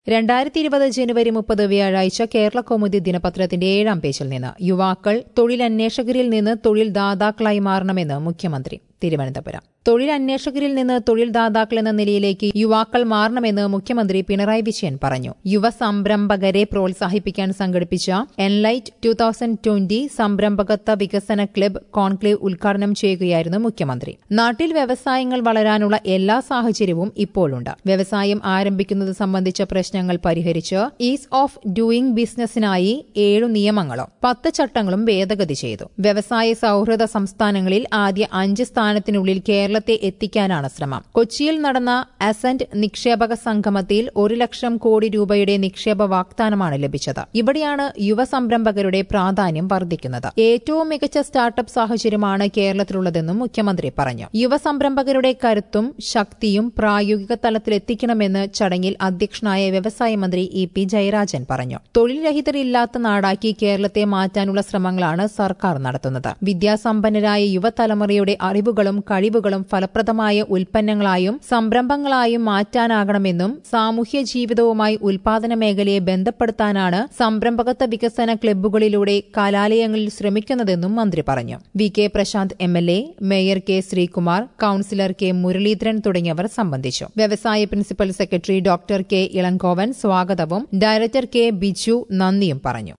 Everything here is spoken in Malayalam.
രണ്ടായിരത്തി ഇരുപത് ജനുവരി മുപ്പത് വ്യാഴാഴ്ച കേരള കൗമുദി ദിനപത്രത്തിന്റെ ഏഴാം പേജിൽ നിന്ന് യുവാക്കൾ തൊഴിലന്വേഷകരിൽ നിന്ന് തൊഴിൽ ദാതാക്കളായി മാറണമെന്ന് മുഖ്യമന്ത്രി തിരുവനന്തപുരം തൊഴിലന്വേഷകരിൽ നിന്ന് തൊഴിൽ ദാതാക്കൾ എന്ന നിലയിലേക്ക് യുവാക്കൾ മാറണമെന്ന് മുഖ്യമന്ത്രി പിണറായി വിജയൻ പറഞ്ഞു യുവ സംരംഭകരെ പ്രോത്സാഹിപ്പിക്കാൻ സംഘടിപ്പിച്ച എൻലൈറ്റ് ടു തൗസൻഡ് ട്വന്റി സംരംഭകത്വ വികസന ക്ലബ് കോൺക്ലേവ് ഉദ്ഘാടനം ചെയ്യുകയായിരുന്നു മുഖ്യമന്ത്രി നാട്ടിൽ വ്യവസായങ്ങൾ വളരാനുള്ള എല്ലാ സാഹചര്യവും ഇപ്പോഴുണ്ട് വ്യവസായം ആരംഭിക്കുന്നത് സംബന്ധിച്ച പ്രശ്നങ്ങൾ പരിഹരിച്ച് ഈസ് ഓഫ് ഡൂയിംഗ് ബിസിനസിനായി ഏഴു നിയമങ്ങളും പത്ത് ചട്ടങ്ങളും ഭേദഗതി ചെയ്തു വ്യവസായ സൌഹൃദ സംസ്ഥാനങ്ങളിൽ ആദ്യ അഞ്ച് സ്ഥാനത്തിനുള്ളിൽ കേരളത്തെ എത്തിക്കാനാണ് ശ്രമം കൊച്ചിയിൽ നടന്ന അസന്റ് നിക്ഷേപക സംഗമത്തിൽ ഒരു ലക്ഷം കോടി രൂപയുടെ നിക്ഷേപ വാഗ്ദാനമാണ് ലഭിച്ചത് ഇവിടെയാണ് യുവ സംരംഭകരുടെ പ്രാധാന്യം വർദ്ധിക്കുന്നത് ഏറ്റവും മികച്ച സ്റ്റാർട്ടപ്പ് സാഹചര്യമാണ് കേരളത്തിലുള്ളതെന്നും മുഖ്യമന്ത്രി പറഞ്ഞു യുവ സംരംഭകരുടെ കരുത്തും ശക്തിയും പ്രായോഗിക തലത്തിലെത്തിക്കണമെന്ന് ചടങ്ങിൽ അധ്യക്ഷനായ വ്യവസായ മന്ത്രി ഇ പി ജയരാജൻ പറഞ്ഞു തൊഴിൽ രഹിതരില്ലാത്ത നാടാക്കി കേരളത്തെ മാറ്റാനുള്ള ശ്രമങ്ങളാണ് സർക്കാർ നടത്തുന്നത് വിദ്യാസമ്പന്നരായ യുവതലമുറയുടെ അറിവുകളും കഴിവുകളും ഫലപ്രദമായ ഉൽപ്പന്നങ്ങളായും സംരംഭങ്ങളായും മാറ്റാനാകണമെന്നും സാമൂഹ്യ ജീവിതവുമായി ഉൽപാദന മേഖലയെ ബന്ധപ്പെടുത്താനാണ് സംരംഭകത്വ വികസന ക്ലബ്ബുകളിലൂടെ കലാലയങ്ങളിൽ ശ്രമിക്കുന്നതെന്നും മന്ത്രി പറഞ്ഞു V K Prasanth M L A mayor K Sreekumar councillor K Muraleedharan തുടങ്ങിയവർ സംബന്ധിച്ചു വ്യവസായ principal secretary doctor K Elangovan സ്വാഗതവും ഡയറക്ടർ കെ ബിജു നന്ദിയും പറഞ്ഞു